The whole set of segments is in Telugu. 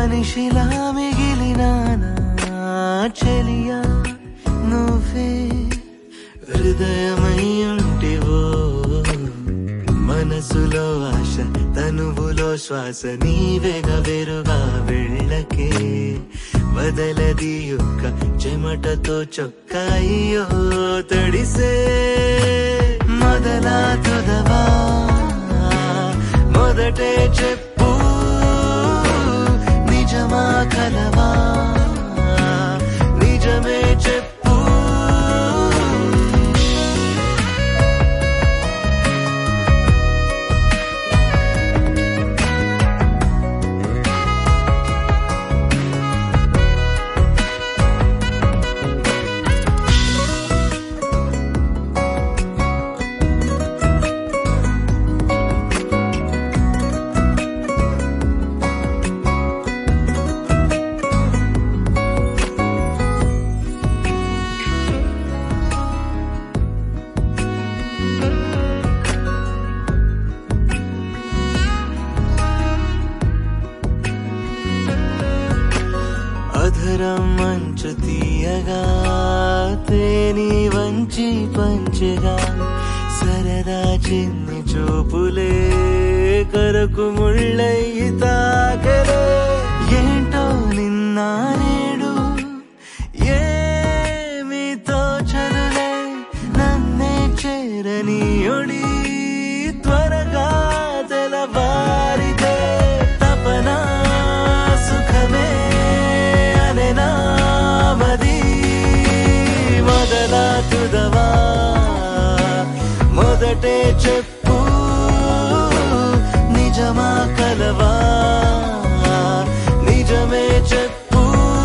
మనిషిలా మిగిలినానా చెలియా నువ్వే హృదయమై ఉంటివో మనసులో ఆశ తనువులో శ్వాస నీవేగ వెరుగా వెళ్ళకే వదలది యొక్క చెమటతో చొక్కాయో తడిసే మొదలా తుదవా మొదటే చెప్పు నిజమా కలవా నిజమే చెప్పు అధరం మంచు తీయగా తేని వంచి పంచగా సరదా చిన్ని చూపులే కరకు ముళ్ళయి తాకలే ఏంటో నిన్న నేడు ఏమితో చదులే నన్నే చేరని ఒడి త్వరగా తెలవారితే తపన సుఖమే అనే నామది మొదల తుదవా మొదటే చెప్పు నిజమా కలవా నిజమే చెప్పు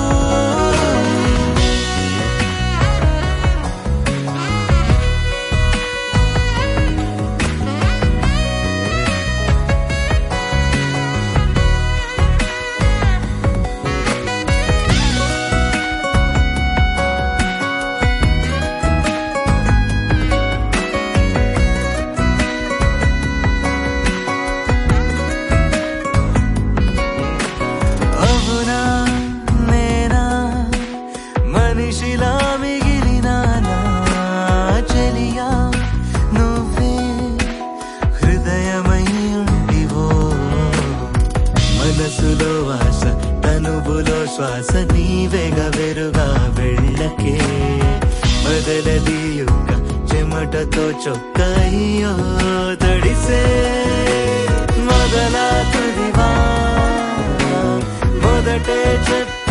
అవునా నేనా మనిషిలా మిగిలినానా చెలియా నువ్వే హృదయమై ఉంటివో మనసులో ఆశ తనువులో శ్వాస నీవేగ వెరుగా వెళ్ళకే మొదలది యొక్క చెమటతో చొక్కాయో తడిసే మొదల తుదివా మొదటే చెప్పు